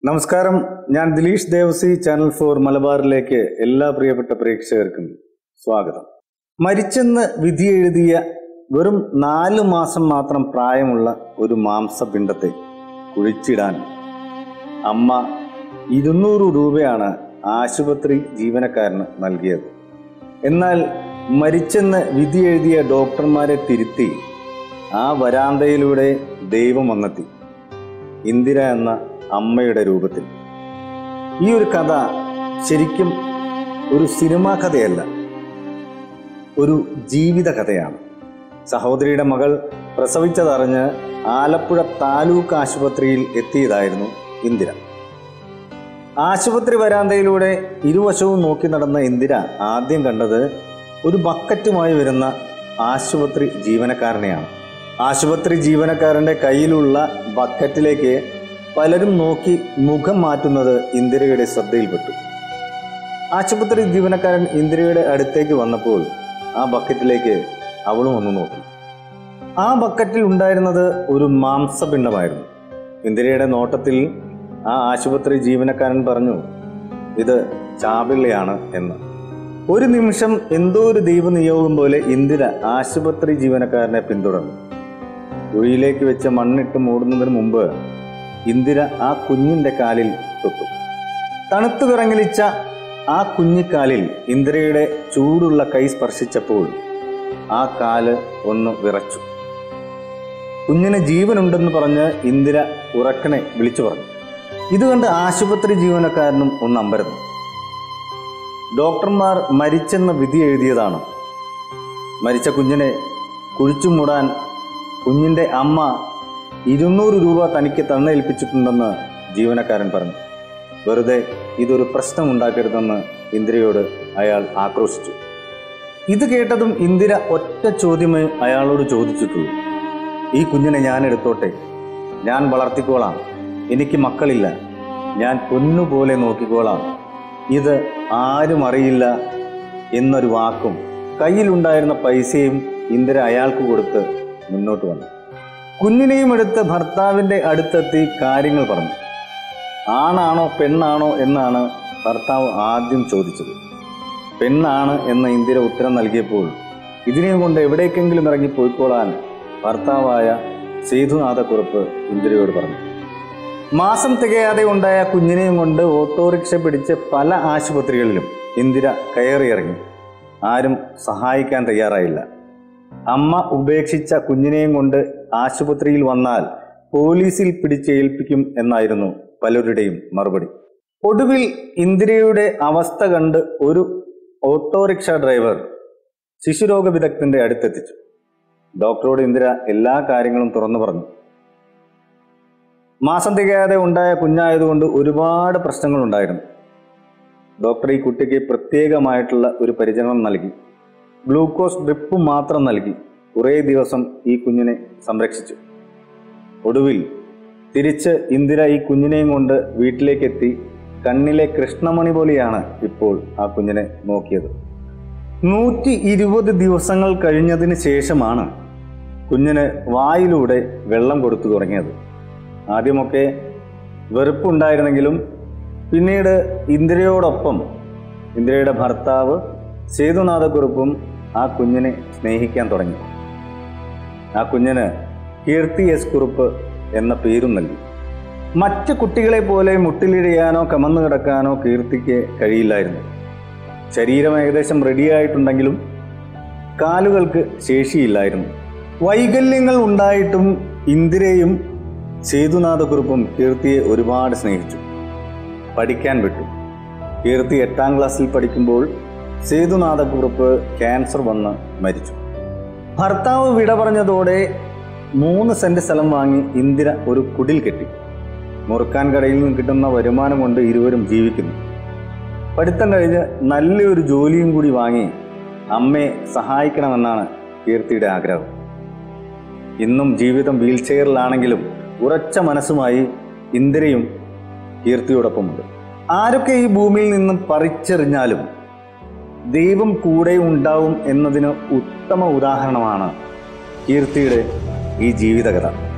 നമസ്കാരം ഞാൻ Dileesh Devassy channel four മലബാറിലേക്ക് എല്ലാ പ്രിയപ്പെട്ട പ്രേക്ഷകർക്കും സ്വാഗതം മരിച്ചെന്ന് വിധി എഴുതിയ വെറും നാലു മാസം മാത്രം പ്രായമുള്ള ഒരു മാംസപിണ്ഡത്തെ കുഴിച്ചിടാൻ അമ്മ ഇരുന്നൂറ് രൂപയാണ് ആശുപത്രി ജീവനക്കാരന് നൽകിയത് എന്നാൽ മരിച്ചെന്ന് വിധി എഴുതിയ ഡോക്ടർമാരെ തിരുത്തി ആ വരാന്തയിലൂടെ ദൈവം വന്നെത്തി ഇന്ദിര എന്ന അമ്മയുടെ രൂപത്തിൽ ഈ ഒരു കഥ ശരിക്കും ഒരു സിനിമാ കഥയല്ല ഒരു ജീവിത കഥയാണ് സഹോദരിയുടെ മകൾ പ്രസവിച്ചതറിഞ്ഞ് ആലപ്പുഴ താലൂക്ക് ആശുപത്രിയിൽ എത്തിയതായിരുന്നു ഇന്ദിര ആശുപത്രി വരാന്തയിലൂടെ ഇരുവശവും നോക്കി നടന്ന ഇന്ദിര ആദ്യം കണ്ടത് ഒരു ബക്കറ്റുമായി വരുന്ന ആശുപത്രി ജീവനക്കാരനെയാണ് ആശുപത്രി ജീവനക്കാരന്റെ കയ്യിലുള്ള ബക്കറ്റിലേക്ക് പലരും നോക്കി മുഖം മാറ്റുന്നത് ഇന്ദിരയുടെ ശ്രദ്ധയിൽപ്പെട്ടു ആശുപത്രി ജീവനക്കാരൻ ഇന്ദിരയുടെ അടുത്തേക്ക് വന്നപ്പോൾ ആ ബക്കറ്റിലേക്ക് അവളും ഒന്ന് നോക്കി ആ ബക്കറ്റിൽ ഉണ്ടായിരുന്നത് ഒരു മാംസപിണ്ഡമായിരുന്നു ഇന്ദിരയുടെ നോട്ടത്തിൽ ആ ആശുപത്രി ജീവനക്കാരൻ പറഞ്ഞു ഇത് ചാപിള്ളയാണ് എന്ന് ഒരു നിമിഷം എന്തോ ഒരു ദൈവനിയോഗം പോലെ ഇന്ദിര ആശുപത്രി ജീവനക്കാരനെ പിന്തുടർന്നു കുഴിയിലേക്ക് വെച്ച് മണ്ണിട്ട് മൂടുന്നതിന് മുമ്പ് ഇന്ദിര ആ കുഞ്ഞിന്റെ കാലിൽ തൊട്ടു തണുത്തു വിറങ്ങലിച്ച ആ കുഞ്ഞിക്കാലിൽ ഇന്ദിരയുടെ ചൂടുള്ള കൈ സ്പർശിച്ചപ്പോൾ ആ കാല് ഒന്ന് വിറച്ചു കുഞ്ഞിന് ജീവനുണ്ടെന്ന് പറഞ്ഞ് ഇന്ദിര ഉറക്കനെ വിളിച്ചു പറഞ്ഞു ഇത് കണ്ട് ആശുപത്രി ജീവനക്കാരനും ഒന്ന് അമ്പരന്നു ഡോക്ടർമാർ മരിച്ചെന്ന വിധി എഴുതിയതാണ് മരിച്ച കുഞ്ഞിനെ കുഴിച്ചു മൂടാൻ കുഞ്ഞിന്റെ അമ്മ ഇരുന്നൂറ് രൂപ തനിക്ക് തന്നേൽപ്പിച്ചിട്ടുണ്ടെന്ന് ജീവനക്കാരൻ പറഞ്ഞു വെറുതെ ഇതൊരു പ്രശ്നം ഉണ്ടാക്കരുതെന്ന് ഇന്ദിരയോട് അയാൾ ആക്രോശിച്ചു ഇത് കേട്ടതും ഇന്ദിര ഒറ്റ ചോദ്യമേ അയാളോട് ചോദിച്ചിട്ടുള്ളൂ ഈ കുഞ്ഞിനെ ഞാൻ എടുത്തോട്ടെ ഞാൻ വളർത്തിക്കോളാം എനിക്ക് മക്കളില്ല ഞാൻ പൊന്നുപോലെ നോക്കിക്കോളാം ഇത് ആരും അറിയില്ല എന്നൊരു വാക്കും കയ്യിലുണ്ടായിരുന്ന പൈസയും ഇന്ദിര അയാൾക്ക് കൊടുത്ത് മുന്നോട്ട് വന്നു കുഞ്ഞിനെയും എടുത്ത് ഭർത്താവിന്റെ അടുത്തെത്തി കാര്യങ്ങൾ പറഞ്ഞു ആണാണോ പെണ്ണാണോ എന്നാണ് ഭർത്താവ് ആദ്യം ചോദിച്ചത് പെണ്ണാണ് എന്ന ഇന്ദിര ഉത്തരം നൽകിയപ്പോൾ ഇതിനെയും കൊണ്ട് എവിടേക്കെങ്കിലും ഇറങ്ങി പോയിക്കോളാൻ ഭർത്താവായ സേതുനാഥക്കുറുപ്പ് ഇന്ദിരയോട് പറഞ്ഞു മാസം തികയാതെ ഉണ്ടായ കുഞ്ഞിനെയും കൊണ്ട് ഓട്ടോറിക്ഷ പിടിച്ച് പല ആശുപത്രികളിലും ഇന്ദിര കയറിയിറങ്ങി ആരും സഹായിക്കാൻ തയ്യാറായില്ല അമ്മ ഉപേക്ഷിച്ച കുഞ്ഞിനെയും കൊണ്ട് ആശുപത്രിയിൽ വന്നാൽ പോലീസിൽ പിടിച്ചേൽപ്പിക്കും എന്നായിരുന്നു പലരുടെയും മറുപടി ഒടുവിൽ ഇന്ദിരയുടെ അവസ്ഥ കണ്ട് ഒരു ഓട്ടോറിക്ഷ ഡ്രൈവർ ശിശുരോഗ വിദഗ്ധന്റെ അടുത്തെത്തിച്ചു ഡോക്ടറോട് ഇന്ദിര എല്ലാ കാര്യങ്ങളും തുറന്നു പറഞ്ഞു മാസം തികയാതെ ഉണ്ടായ കുഞ്ഞായതുകൊണ്ട് ഒരുപാട് പ്രശ്നങ്ങളുണ്ടായിരുന്നു ഡോക്ടർ ഈ കുട്ടിക്ക് പ്രത്യേകമായിട്ടുള്ള ഒരു പരിചരണം നൽകി ഗ്ലൂക്കോസ് ഡ്രിപ്പ് മാത്രം നൽകി കുറേ ദിവസം ഈ കുഞ്ഞിനെ സംരക്ഷിച്ചു ഒടുവിൽ തിരിച്ച് ഇന്ദിര ഈ കുഞ്ഞിനെയും കൊണ്ട് വീട്ടിലേക്കെത്തി കണ്ണിലെ കൃഷ്ണമണി പോലെയാണ് ഇപ്പോൾ ആ കുഞ്ഞിനെ നോക്കിയത് നൂറ്റി ഇരുപത് ദിവസങ്ങൾ കഴിഞ്ഞതിന് ശേഷമാണ് കുഞ്ഞിന് വായിലൂടെ വെള്ളം കൊടുത്തു തുടങ്ങിയത് ആദ്യമൊക്കെ വെറുപ്പുണ്ടായിരുന്നെങ്കിലും പിന്നീട് ഇന്ദിരയോടൊപ്പം ഇന്ദിരയുടെ ഭർത്താവ് സേതുനാഥക്കുറുപ്പും ആ കുഞ്ഞിനെ സ്നേഹിക്കാൻ തുടങ്ങി ആ കുഞ്ഞിന് കീർത്തി എസ് കുറുപ്പ് എന്ന പേരും നൽകി മറ്റ് കുട്ടികളെ പോലെ മുട്ടിലിഴയാനോ കമന്നു കിടക്കാനോ കീർത്തിക്ക് കഴിയില്ലായിരുന്നു ശരീരം ഏകദേശം റെഡിയായിട്ടുണ്ടെങ്കിലും കാലുകൾക്ക് ശേഷിയില്ലായിരുന്നു വൈകല്യങ്ങൾ ഉണ്ടായിട്ടും ഇന്ദിരയും സേതുനാഥക്കുറുപ്പും കീർത്തിയെ ഒരുപാട് സ്നേഹിച്ചു പഠിക്കാൻ വിട്ടു കീർത്തി എട്ടാം ക്ലാസ്സിൽ പഠിക്കുമ്പോൾ സേതുനാഥക്കുറുപ്പ് ക്യാൻസർ വന്ന് മരിച്ചു ഭർത്താവ് വിട പറഞ്ഞതോടെ മൂന്ന് സെന്റ് സ്ഥലം വാങ്ങി ഇന്ദിര ഒരു കുടിൽ കെട്ടി മുറുക്കാൻ കടയിൽ നിന്ന് കിട്ടുന്ന വരുമാനം കൊണ്ട് ഇരുവരും ജീവിക്കുന്നു പഠിത്തം കഴിഞ്ഞ് നല്ലൊരു ജോലിയും കൂടി വാങ്ങി അമ്മയെ സഹായിക്കണമെന്നാണ് കീർത്തിയുടെ ആഗ്രഹം ഇന്നും ജീവിതം വീൽ ചെയറിലാണെങ്കിലും ഉറച്ച മനസ്സുമായി ഇന്ദിരയും കീർത്തിയോടൊപ്പമുണ്ട് ആരൊക്കെ ഈ ഭൂമിയിൽ നിന്നും പറിച്ചെറിഞ്ഞാലും ദൈവം കൂടെ ഉണ്ടാവും എന്നതിന് ഉത്തമ ഉദാഹരണമാണ് കീർത്തിയുടെ ഈ ജീവിതകഥ